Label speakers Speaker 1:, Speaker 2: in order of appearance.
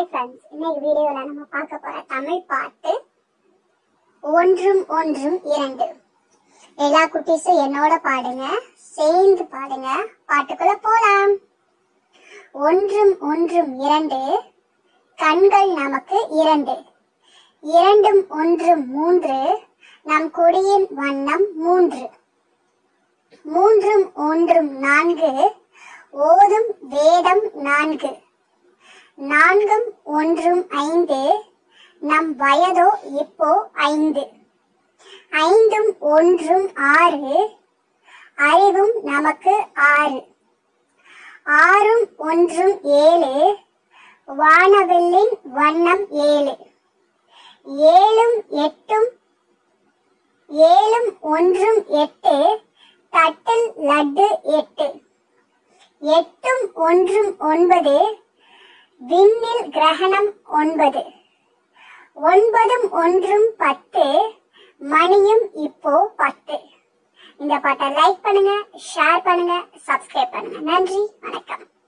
Speaker 1: hi friends இன்னைக்கு வீடியோல நம்ம பார்க்க போற தமிழ் பாட்டு ஒன்றும் ஒன்றும் இரண்டு எல்லா குட்டீஸும் என்னோட பாடுங்க சேர்ந்து பாடுங்க பாட்டுக்குள்ள போலாம் ஒன்றும் ஒன்றும் இரண்டு கண்கள் நமக்கு இரண்டு இரண்டும் ஒன்றும் மூன்று நம் கொடியின் வண்ணம் மூன்று மூன்றும் ஒன்றும் நான்கு ஓதும் வேதம் நான்கு நான்கும் ஒன்றும் ஐந்து நம் வயதோ இப்போ ஐந்து ஐந்தும் ஒன்றும் ஆறு அறிவும் நமக்கு ஆறு ஆறும் ஒன்றும் ஏழு வானவில்லின் வண்ணம் ஏழு ஏழும் எட்டும் ஏழும் ஒன்றும் எட்டு தட்டில் லட்டு எட்டு எட்டும் ஒன்றும் ஒன்பது விண்ணில் கிரகணம் ஒன்பது ஒன்பதும் ஒன்றும் பத்து மணியும் இப்போ பத்து இந்த பாட்டை லைக் பண்ணுங்க ஷேர் பண்ணுங்க சப்ஸ்கிரைப் பண்ணுங்க நன்றி வணக்கம்